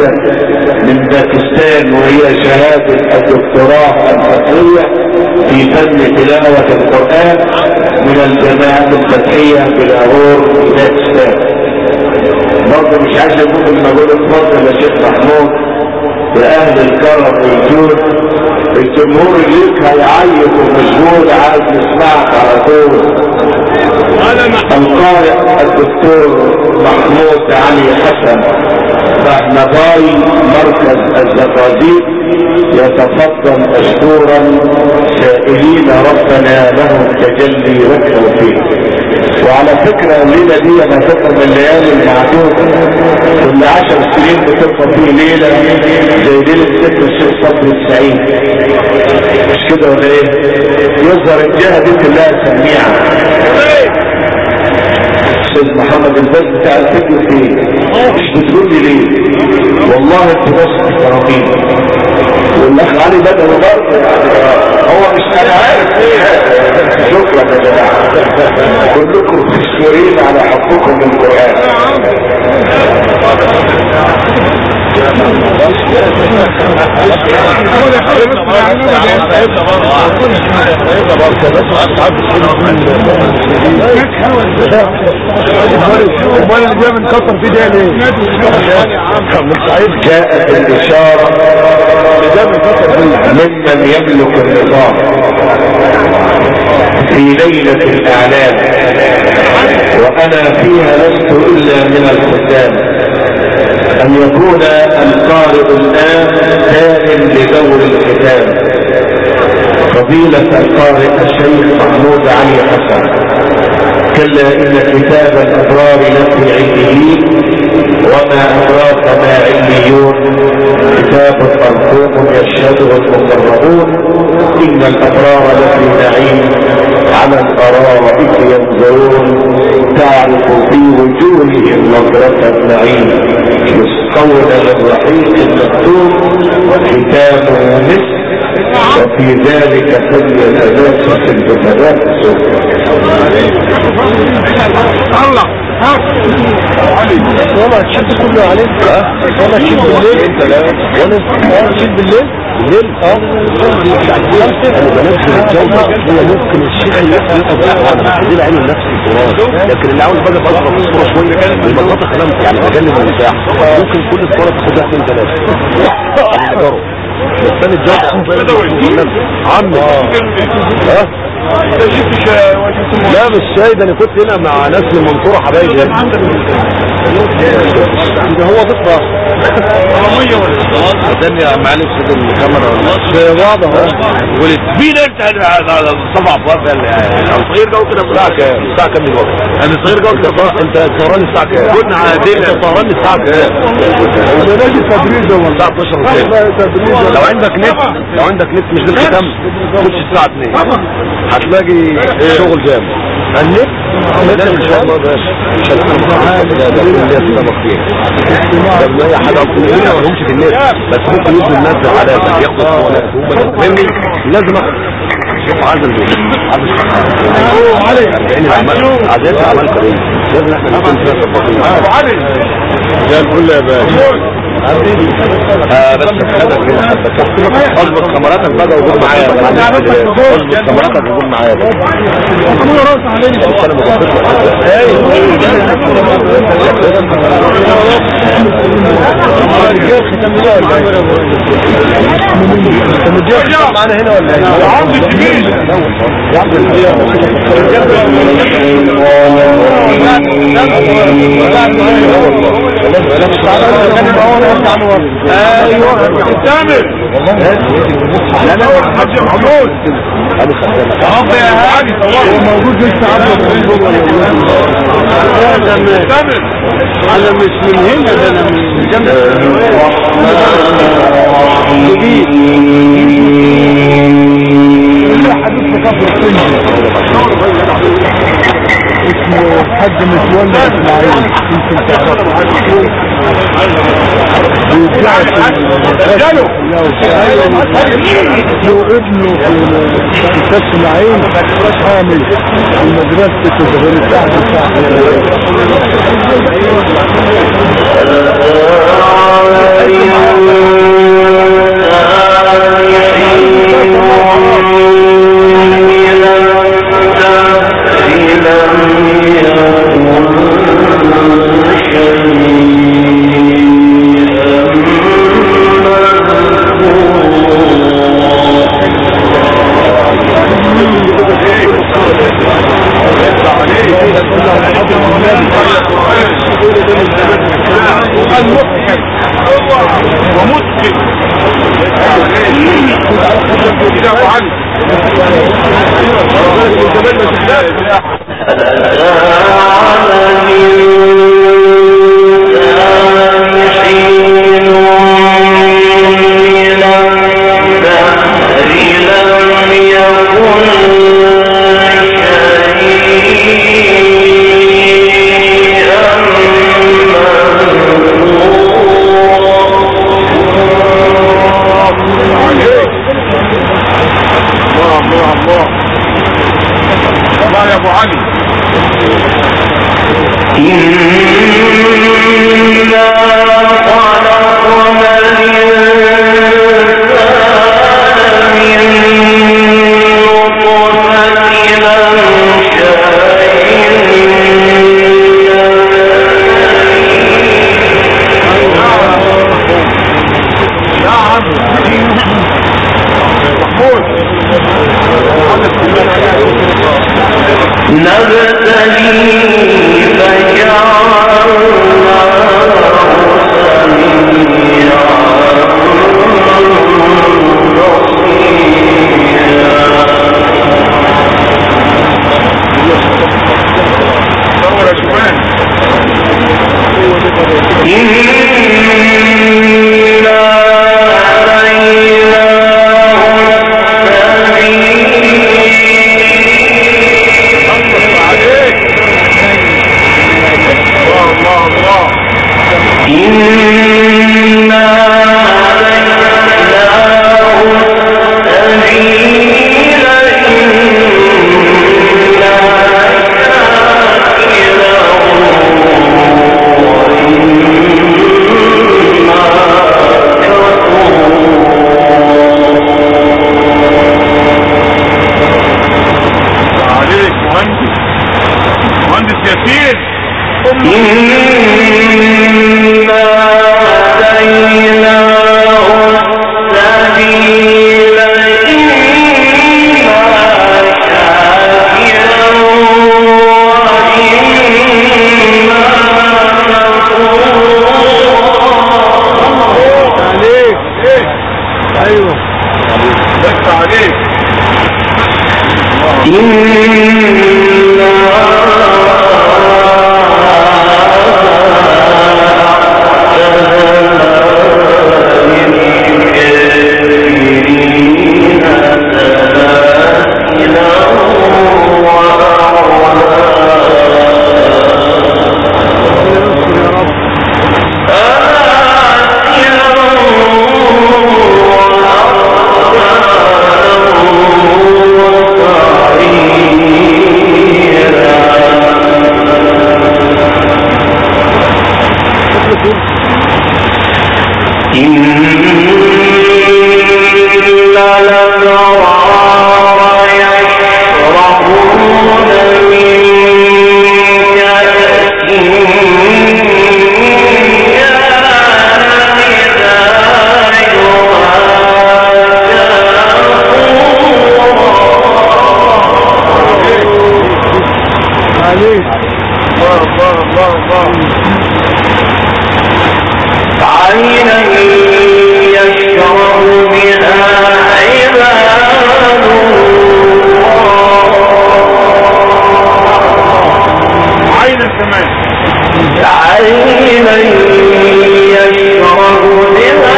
جديدة من باكستان وهي شهادة الدكتوراه الفتحية في فن تلاوة القرآن من الجامعة الفتحية في لاهور باكستان برضه مش عايز اقول المجهود اتفضل يا شيخ محمود يا اهل الكرم والجود الجمهور ليك هيعيط ومشغول عايز يسمعك على طول القارئ الدكتور محمود علي حسن رحمضاي مركز الزقازيق يتفضل مشكورا سائلين ربنا له التجلي والتوفيق وعلى فكرة الليلة دي انا فكرة من الليالي المعدودة كل عشر سنين بتبقى فيه ليلة زي ليلة ست الشيخ صبري السعيد مش كده ولا ايه يظهر الجهة دي كلها سميعة استاذ محمد الباز بتاع الفيديو فين مش بتقول لي ليه والله انت بس محترمين والاخ علي بدر برضه هو مش انا عارف ايه شكرا يا جماعه كلكم مشكورين على حبكم للقران امال اللي جاي من قطر في ده ليه؟ جاءت الاشاره ممن يملك النظام في ليله الاعلام وانا فيها لست الا من الختام ان يكون القارئ الان دائم لدور الكتاب فضيلة القارئ الشيخ محمود علي حسن كلا ان كتاب الابرار لفي عليين وما ادراك ما عليون كتاب مرفوع يشهده المقربون ان الابرار لفي نعيم على الارائك ينظرون تعرف في وجوههم نظرة النعيم يسقون من رحيق مكتوب ختامه مسك وفي ذلك فليتنافس المتنافسون الله والله تشد كله عليك والله تشد بالليل انت لا وانا تشد بالليل بالليل اه انا بنزل الجودة هو ممكن الشيخ يطلع على دي عين النفس التراث لكن اللي عاوز بقى بقى في الصورة شوية البساطة كلام يعني بجنب المساحة ممكن كل الصورة تاخدها اثنين ثلاثة احضروا بس انا الجودة عمي اه لا مش شايد انا كنت هنا مع ناس من المنصورة حبايبي ده هو ضفة استني معلش كده الكاميرا واضح ولد مين انت هذا الصبع فوق صغير جو كده الساعة كام؟ الساعة كام دلوقتي؟ انا صغير جو كده انت سهران الساعة كام؟ كنا عادين انت سهران الساعة كام؟ ده نادي تبريد والله الساعة 12 كام؟ لو عندك نت لو عندك نت مش للختام خش الساعة 2 هتلاقي شغل جامد النت لا ان شاء الله باشا مش هتكون ده ده كل الناس سبق فيها ده من اي حاجه كلنا ما لهمش في النت بس ممكن يدوا الناس على ياخدوا الصوالات هم لازم شوف عزل بيه عزل علي يعني العمل عزيز عمل كريم لازم احنا نكون فيها سباقين زي الفل يا باشا آه بس خدك كده حبك اظبط كاميراتك بقى وقول معايا اظبط كاميراتك وقول معايا بقى انا بظبط معانا هنا ولا ايه؟ عبد الجميل يا عبد ايوه تعمل لا لا حاج محمود رب يا هادي هو موجود لسه عبد المنصور ولا تعمل انا مش من هنا ده انا من جنب اسمه الحاج متولى اسماعيل يمكن تعرفه له ابنه في كاس العين حامل في مدرسة الغير بتاعته ومسلم كده ابو علي عليك الله الله الله الله يا ابو علي نعم محمود دور يا شومان الله عليك الله الله الله الله عليك مهندس مهندس ياسين عليك ايه ايوه بس عليك عليك الله الله الله الله عينا يشرب بها عباد عينا كمان عينا يشرب بها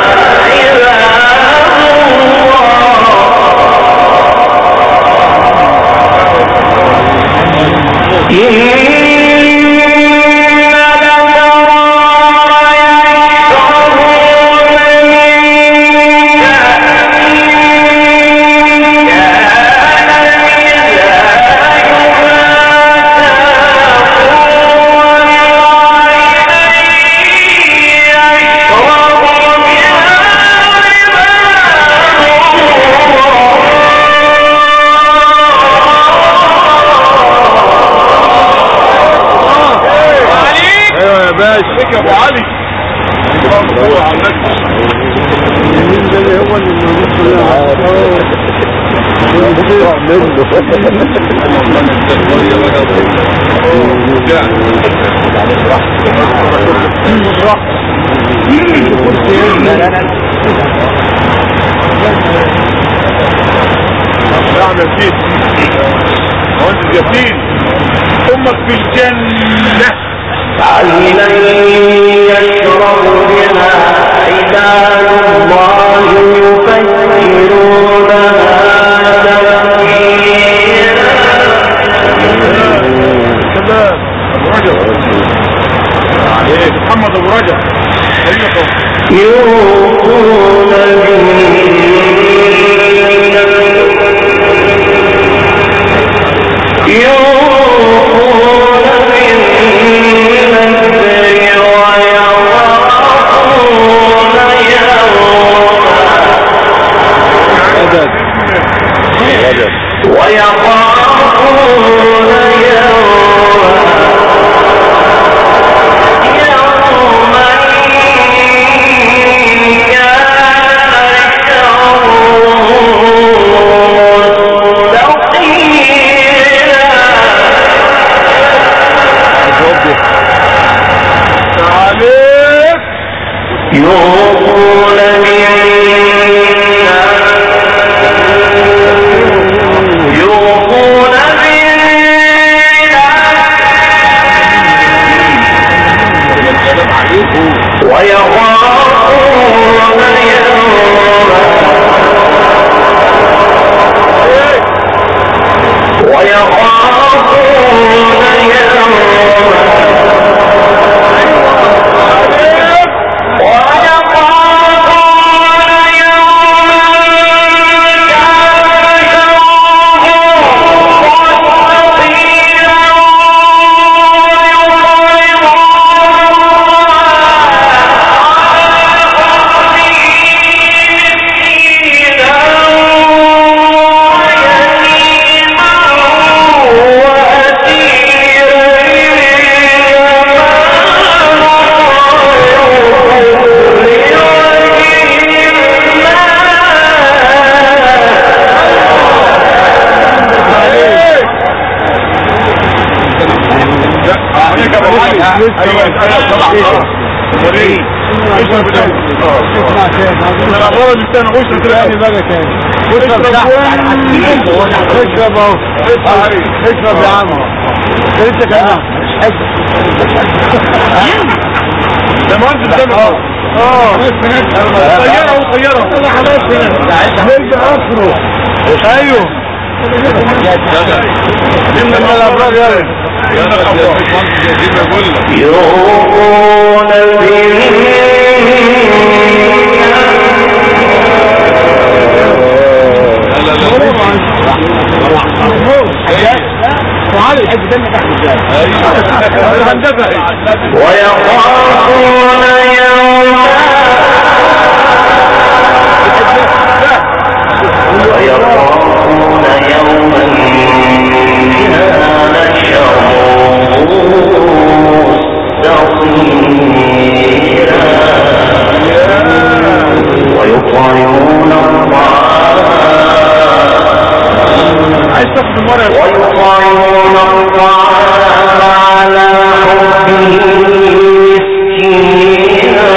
عباد الله إن الأبرار يشربون من ايوه يا باشا فيك يا ابو علي الله على النبي اليمين ده اللي هو اللي موجود كلها نعم يا سيدي مهندس ياسين امك في الجنة عينا يشرب بها عباد الله يفجرونها تفجيرا شباب ابو رجب عليك محمد ابو رجب خلينا يوفون به يوفون بالنذر ويخافون يوما رجب رجب ويخافون يوما يوما كان شره مستطيرا عليك يوفون بالنذر يوفون بالنذر ويخافون يوما ويخافون يوما ويخافون يوما عليك يا ابو علي ايوه ايوه طبعا وريني اشرب الأول. انا الأغراض اللي بتاعنا اشرب الأول. بقى تاني اشرب اشرب اهو اشرب يا عم انت كمان ده مهندس ده اه طيارة وطيارة نرجع اخره ايوه من الابرار يلا يوفون ويخافون يوما ويخافون يوما كان شره مستطيرا ويطعمون الطعام عايز تاخد المرة ويطعمون الطعام على حبه مسكينا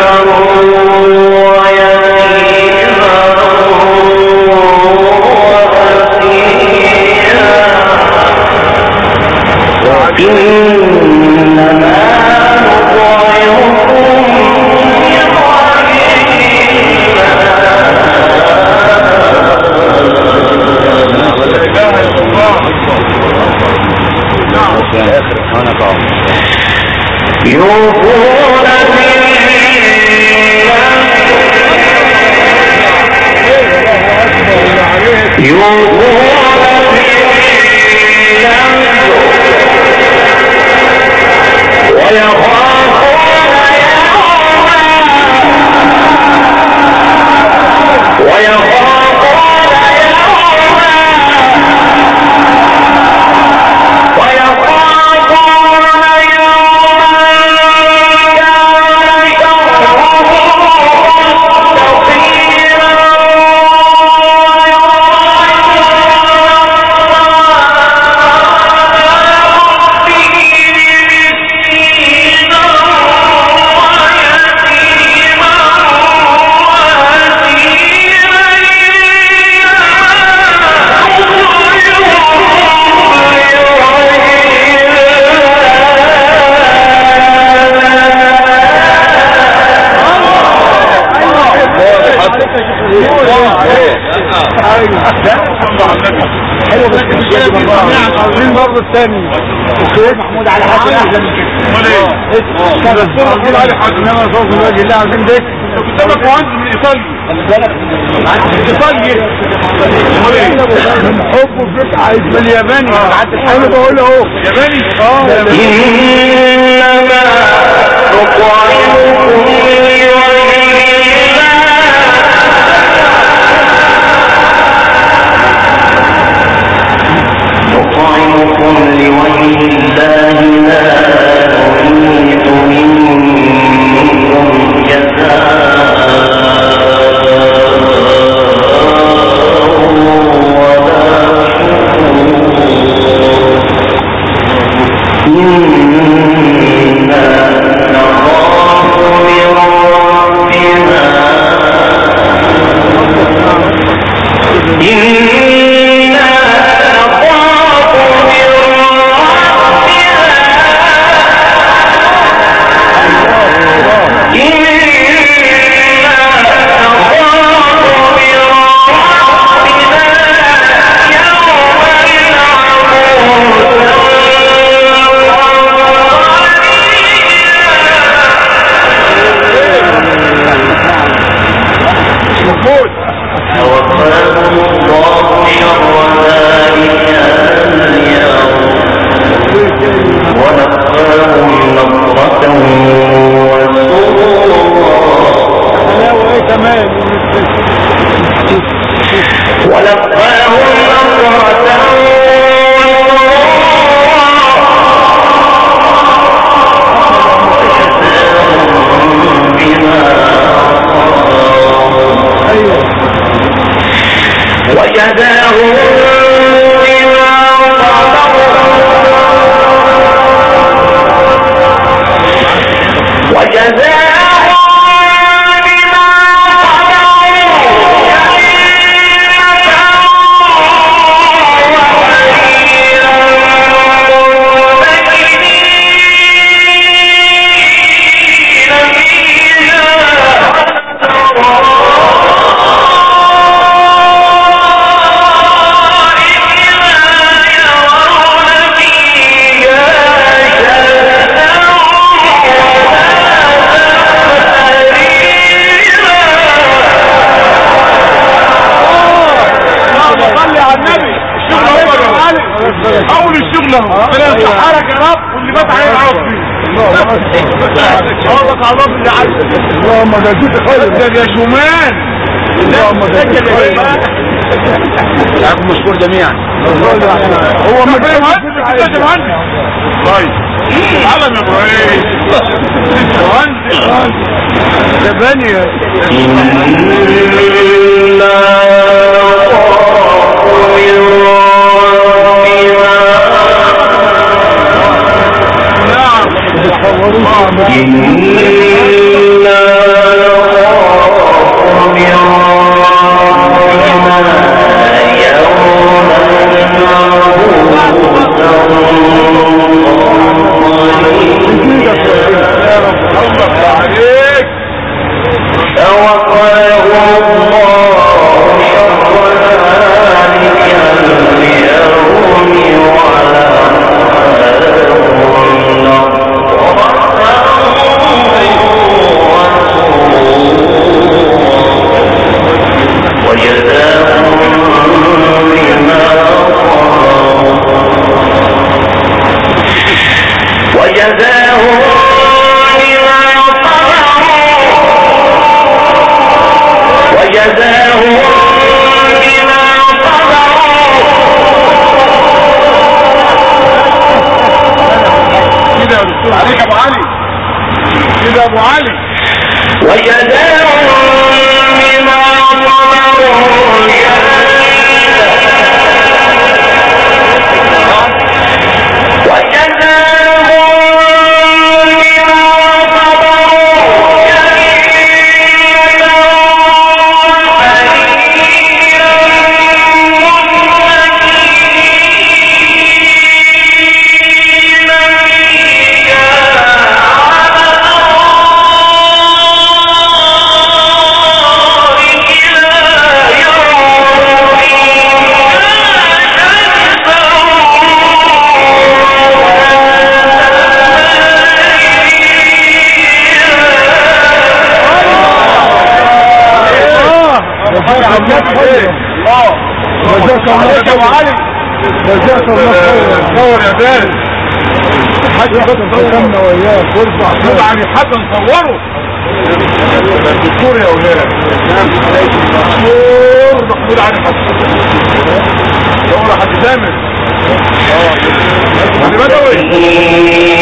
ويتيما وأسيرا إنما نطعمكم لوجه لا اله الا الله نعم يوفون بالنذر يوفون بالنذر ويخافون يوما ويخافون يوما ويخافون يوما كان شره مستطيرا ايوه بس مين برضه الثاني الشيخ محمود علي حسن احلى من كده امال ايه؟ كان الدكتور محمود علي حسن انما صوت من وجه الله عايزين ديك قدامك مهندس من ايطاليا ايطاليا امال ايه؟ من حبه فيك عايز من الياباني انا بقول اهو ياباني؟ اه إنما نطعمكم لوجه الله نطعمكم لوجه الله لا نريد منكم جزاء ولا شكور إنا نخاف من ربنا إنا نخاف من ربنا إنا نخاف من ربنا ووفاهم الله شر ذلك اليوم ولقاهم نصرة وسرورا حلاوه ايه كمان ولقاهم نصرة وسرورا بما صبروا ايوه وجزاهم بما صبروا وجزاهم بما صلي على النبي الشغل هو يا معلم اول الشغل اهو ربنا يصحرك يا رب واللي مات عليه يعرف فيه عوضك على الله اللي عايزه اللهم جزيك خير ده يا شومان اللهم جزيك خير لكم مشكور جميعا هو ما فاهم كانش انت يا مهندس طيب علم يا ابراهيم مهندس ياباني إنا نخاف من ربنا نعم إنا نخاف من ربنا يوما الله عليك توفاه الله شر ذلك اليوم وجزاهم بما صبروا وجزاهم بما صبروا وجزاهم بما صبروا كده يا دكتور عليك يا ابو علي كده يا ابو علي وجزاهم بما صبروا وجزاهم بما صبروا جنة خيرا اه جزاك الله عليك يا ابو خيرا علي جزاك الله خيرا صور يا فارس حتى ختمنا وياك وارفع محمود خير علي حسن صوره دكتور يا ولاد دكتور محمود علي حسن صور حد سامر اه علي بدوي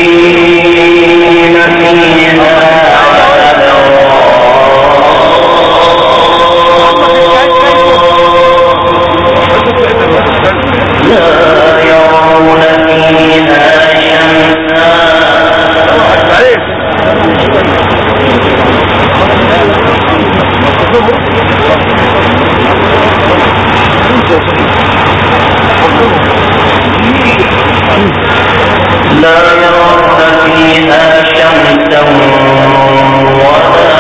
لا يرون فيها شمسا ولا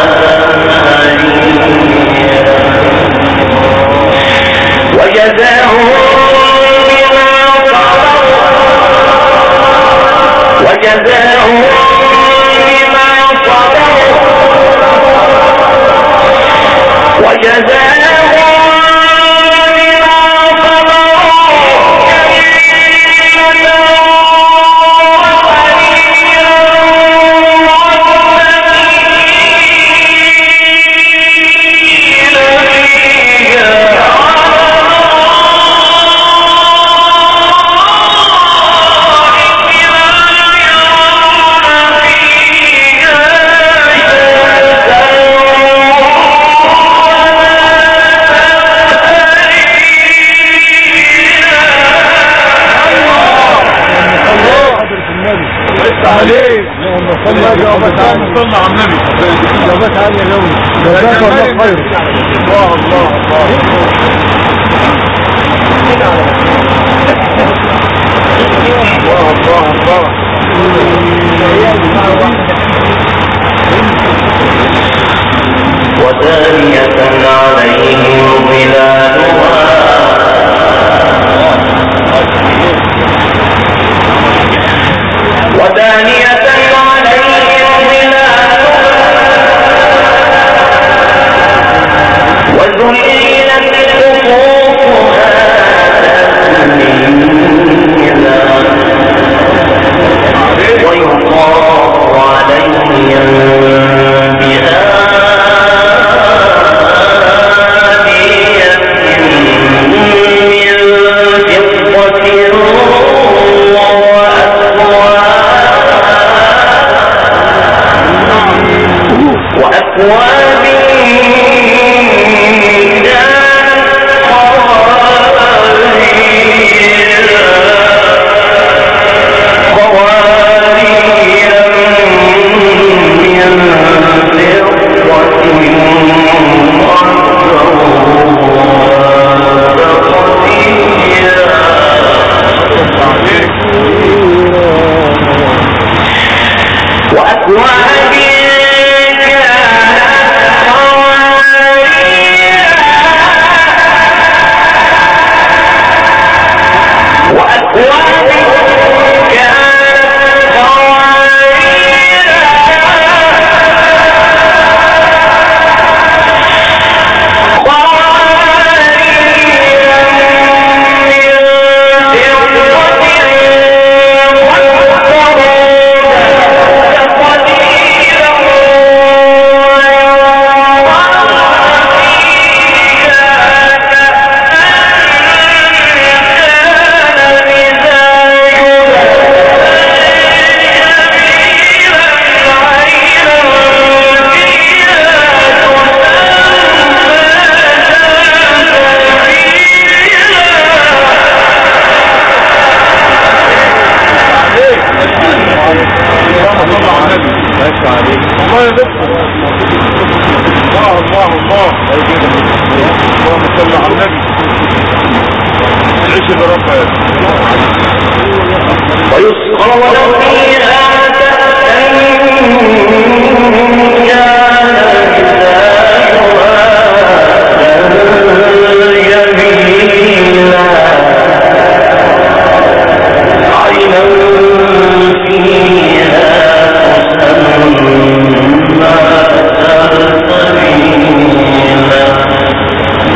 زمهريرا وجزاهم بما صبروا وجزاهم بما صبروا وجزاهم بما صبروا حضرة النبي لسه عليك اللهم صل على جوابك عالي صلى على النبي جوابك عالي يا جوي جزاك الله خير الله الله الله الله الله الله ودانية عليهم ظلالها ودانية عليهم ظلالها وذللت قطوفها تذليلا ويطاف عليهم بآنية من فضة وأكواب وأكواب كانت قوارير قوارير من فضة وأكواب كانت قوارير وأكواب كانت الله يا دكتور الله الله الله اللهم صل على النبي العيش بربنا يا ويسقون فيها كأسا كان مزاجها جميلا عينا فيها تسمى سلسبيلا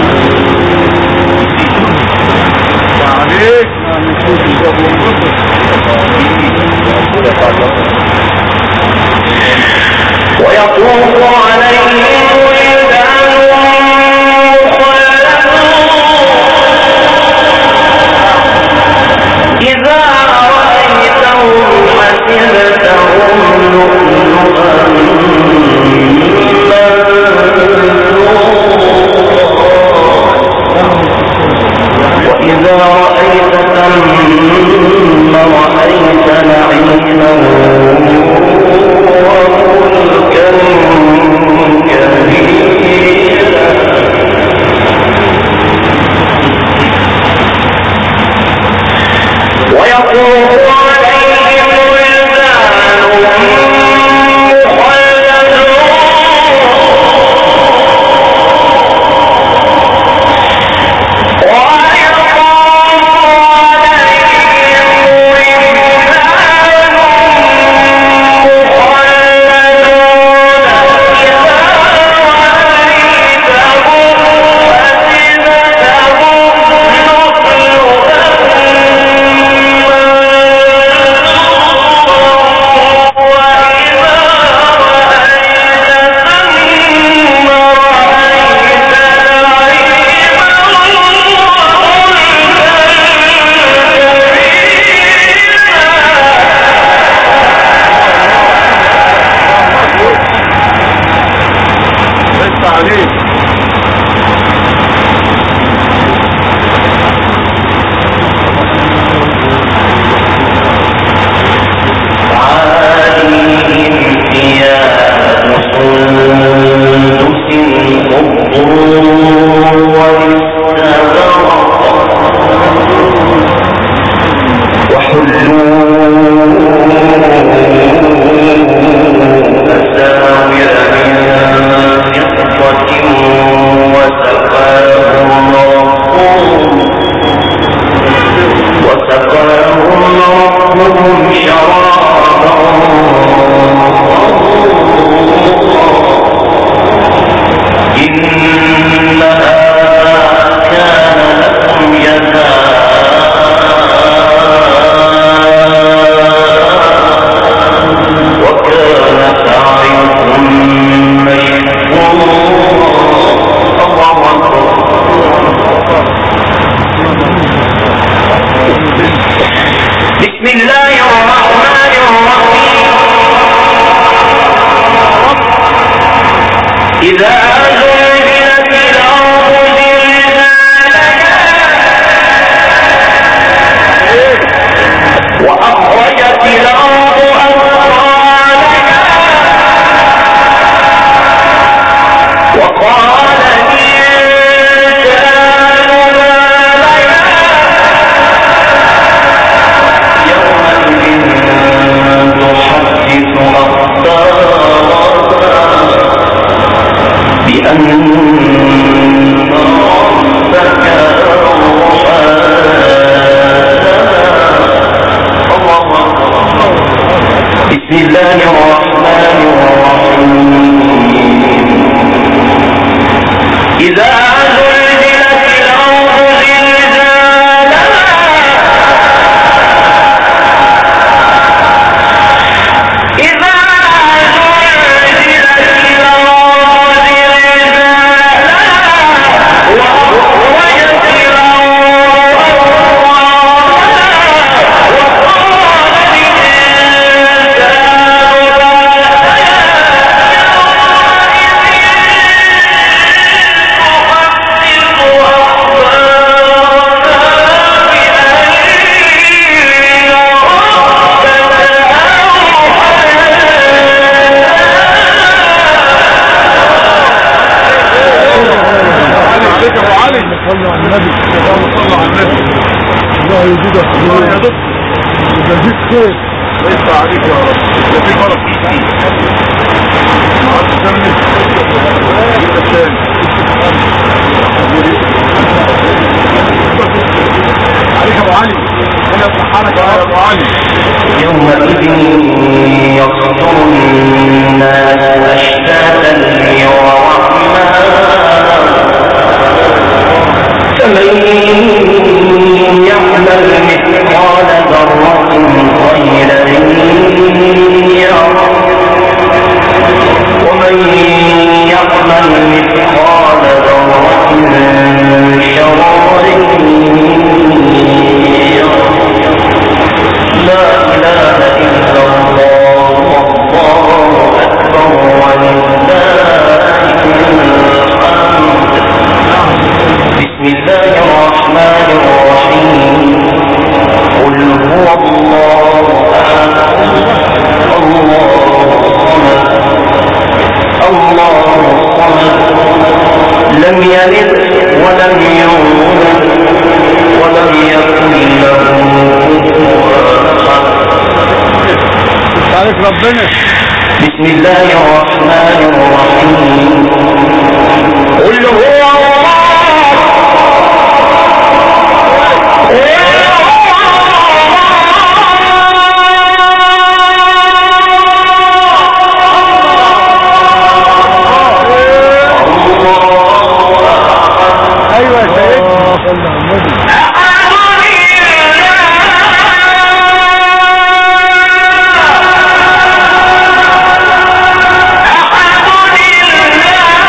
عليك عاليهم ثياب سندس خضر واستبرق وحلوا أساور من فضة وسقاهم ربهم وسقاهم ربهم شرابا إن هذا كان لكم جزاء وكان سعيكم مشكورا الله أكبر بسم الله الرحمن الرحيم إذا زلزلت الأرض زلزالها وأخرجت الأرض أثقالها وقال الإنسان ما لها يومئذ تحدث أخبارها بأن ربك أوحاها بسم الله الرحمن الرحيم إذا زلزلت الأرض زلزالها إذا زلزلت الأرض زلزالها وأخرجت الأرض أثقالها وقال الإنسان عليك ابو علي صلى على النبي صلى على النبي الله يزيدك الله يا دكتور يجزيك خير ليس عليك يا رب يجزيك غلط هتكمل يبقى الثاني عليك ابو علي انا بصحالك يا ابو علي يومئذ يصدر الناس أشتاتا ليرى فمن يعمل مثقال ذرة خيرا يره ومن يعمل مثقال ذرة شرا يره لا إله إلا الله والله أكبر ولله الحمد بسم الله الرحمن الرحيم قل هو الله أحد الله الصمد الله الصمد لم يلد ولم يولد ولم يكن له كفوا أحد عليك ربنا بسم الله الرحمن الرحيم قل هو الله ايوه يا سيدنا صلى على النبي أحد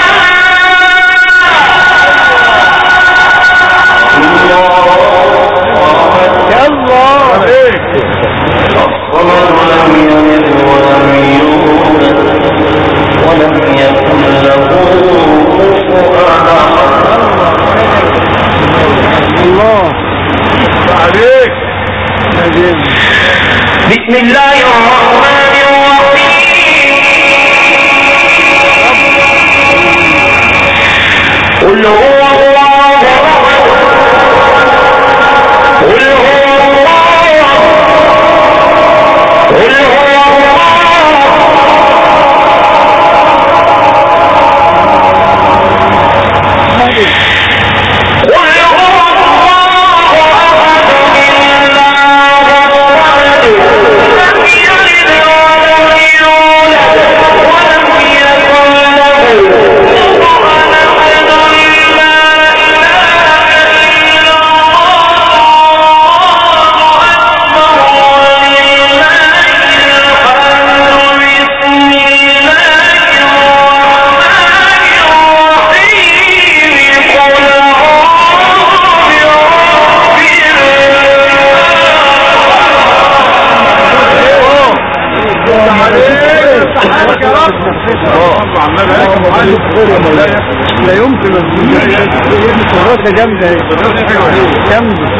قل هو الله قل هو الله قل هو الله قل هو الله أحد الله الصمد لم يلد ولم يولد ولم يكن له كفوا أحد لا إله إلا الله أكبر ولله الحمد بسم الله الرحمن الرحيم قل لا يمكن الراسة جامدة جامدة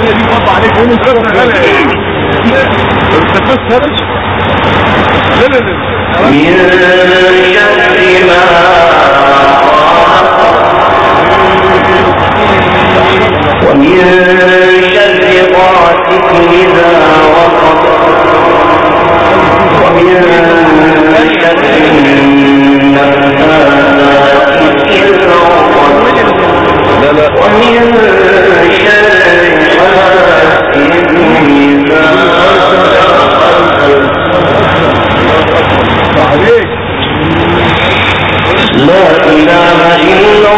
من شر ما خلق ومن شر غاسق إذا وقب ومن شر النفاثات في العقد لا لا ومن شر حاسد إذا لا إله إلا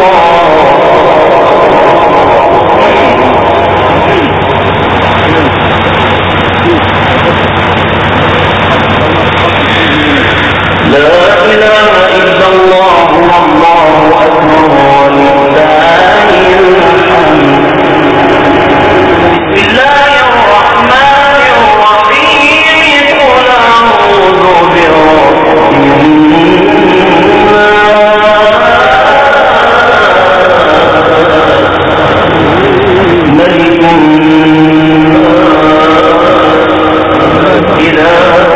الله لا إله إلا الله والله أكبر ولله الحمد بسم الله الرحمن الرحيم قل أعوذ برب الناس ملك الناس إله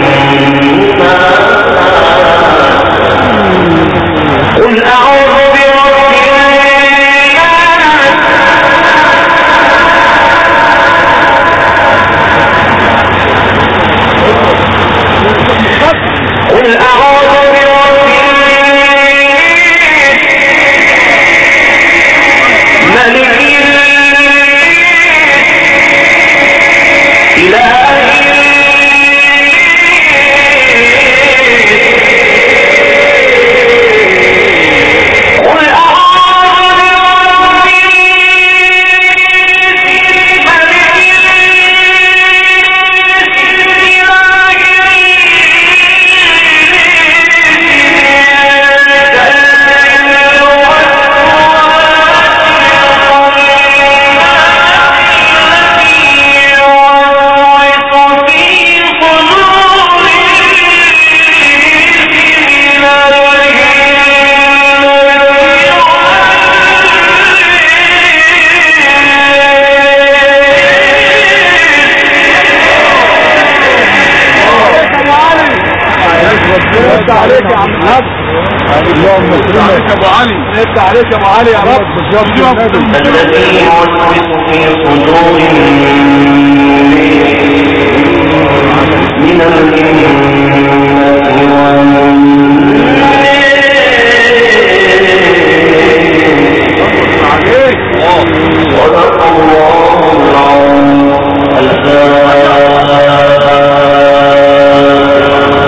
الناس قل أعوذ برب الناس قل أعوذ برب الناس ملك الناس إله الناس قل أعوذ برب الناس ملك الناس انت عليك يا عم الحاج اللهم صل عليك يا ابو علي انت عليك يا ابو علي يا رب بالظبط النبي الذي يوسوس في صدور الناس من الجنة والناس